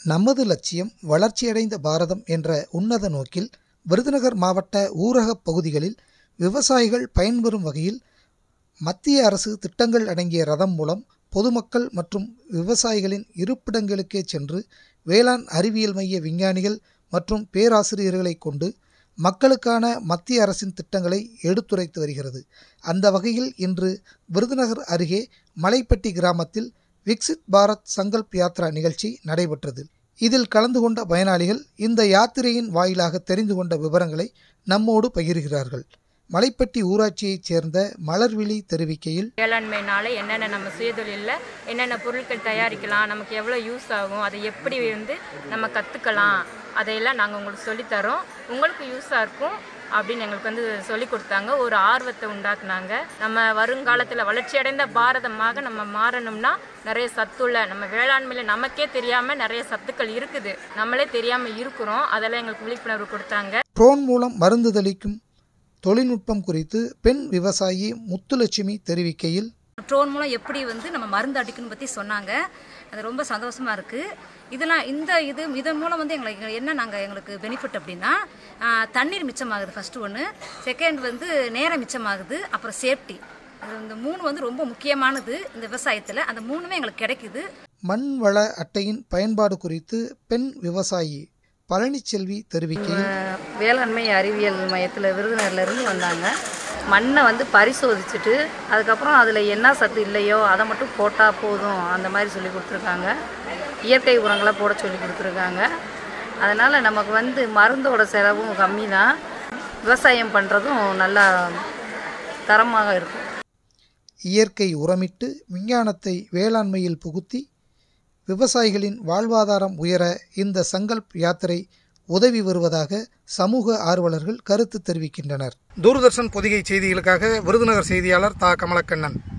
நமது லட்சியம் வளர்ச்சியடைந்த பாரதம் என்ற உன்னத நோக்கில் விருதுநகர் மாவட்ட ஊரகப் பகுதிகளில் விவசாயிகள் பயன்பெறும் வகையில் மத்திய அரசு திட்டங்கள் அடங்கிய ரதம் மூலம் பொதுமக்கள் மற்றும் விவசாயிகளின் இருப்பிடங்களுக்கே சென்று வேளாண் அறிவியல் மைய விஞ்ஞானிகள் மற்றும் பேராசிரியர்களை கொண்டு மக்களுக்கான மத்திய அரசின் திட்டங்களை எடுத்துரைத்து வருகிறது அந்த வகையில் இன்று விருதுநகர் அருகே மலைப்பட்டி கிராமத்தில் விக்சித் பாரத் சங்கல்ப் யாத்ரா நிகழ்ச்சி நடைபெற்றது இதில் கலந்து கொண்ட பயனாளிகள் இந்த யாத்திரையின் வாயிலாக தெரிந்து கொண்ட விவரங்களை நம்மோடு பகிர்கிறார்கள் மலைப்பட்டி ஊராட்சியைச் சேர்ந்த மலர்விழி தெரிவிக்கையில் வேளாண்மைனால என்னென்ன நம்ம சுயதொழிலில் என்னென்ன பொருட்கள் தயாரிக்கலாம் நமக்கு எவ்வளோ யூஸ் ஆகும் அதை எப்படி வந்து நம்ம கற்றுக்கலாம் அதையெல்லாம் நாங்கள் உங்களுக்கு சொல்லித்தரோம் உங்களுக்கு யூஸாக இருக்கும் அப்படின்னு எங்களுக்கு வந்து சொல்லி கொடுத்தாங்க ஒரு ஆர்வத்தை உண்டாக்குனாங்க நம்ம வருங்காலத்தில் வளர்ச்சியடைந்த பாரதமாக நம்ம மாறணும்னா நிறைய சத்துள்ள நம்ம வேளாண்மையில் நமக்கே தெரியாமல் நிறைய சத்துக்கள் இருக்குது நம்மளே தெரியாமல் இருக்கிறோம் அதெல்லாம் எங்களுக்கு விழிப்புணர்வு கொடுத்தாங்க ட்ரோன் மூலம் மருந்து தெளிக்கும் தொழில்நுட்பம் குறித்து பெண் விவசாயி முத்துலட்சுமி தெரிவிக்கையில் ட்ரோன் மூலம் எப்படி வந்து நம்ம மருந்து அடிக்கணும் பற்றி சொன்னாங்க அது ரொம்ப சந்தோஷமாக இருக்குது இதெல்லாம் இந்த இது இதன் மூலம் வந்து எங்களுக்கு என்ன நாங்கள் எங்களுக்கு பெனிஃபிட் அப்படின்னா ஆ, தண்ணீர் மிச்சமாகுது ஃபஸ்ட்டு ஒன்று செகண்ட் வந்து நேரம் மிச்சமாகுது அப்புறம் சேஃப்டி இந்த மூணு வந்து ரொம்ப முக்கியமானது இந்த விவசாயத்தில் அந்த மூணுமே எங்களுக்கு கிடைக்குது மண் வள அட்டையின் பயன்பாடு குறித்து பெண் விவசாயி பழனிச்செல்வி தெரிவிக்கையில் வேளாண்மை அறிவியல் மையத்தில் விருதுநகர்லேருந்து வந்தாங்க மண்ணை வந்து பரிசோதிச்சுட்டு அதுக்கப்புறம் அதில் என்ன சத்து இல்லையோ அதை மட்டும் போட்டால் போதும் அந்த மாதிரி சொல்லி கொடுத்துருக்காங்க இயற்கை உரங்களை போட சொல்லி கொடுத்துருக்காங்க அதனால் நமக்கு வந்து மருந்தோட செலவும் கம்மி தான் விவசாயம் பண்ணுறதும் நல்லா தரமாக இருக்கும் இயற்கை உரமிட்டு விஞ்ஞானத்தை வேளாண்மையில் புகுத்தி விவசாயிகளின் வாழ்வாதாரம் உயர இந்த சங்கல்ப் யாத்திரை உதவி வருவதாக சமூக ஆர்வலர்கள் கருத்து தெரிவிக்கின்றனர் தூர்தர்ஷன் பொதிகை செய்திகளுக்காக விருதுநகர் செய்தியாளர் தா கமலக்கண்ணன்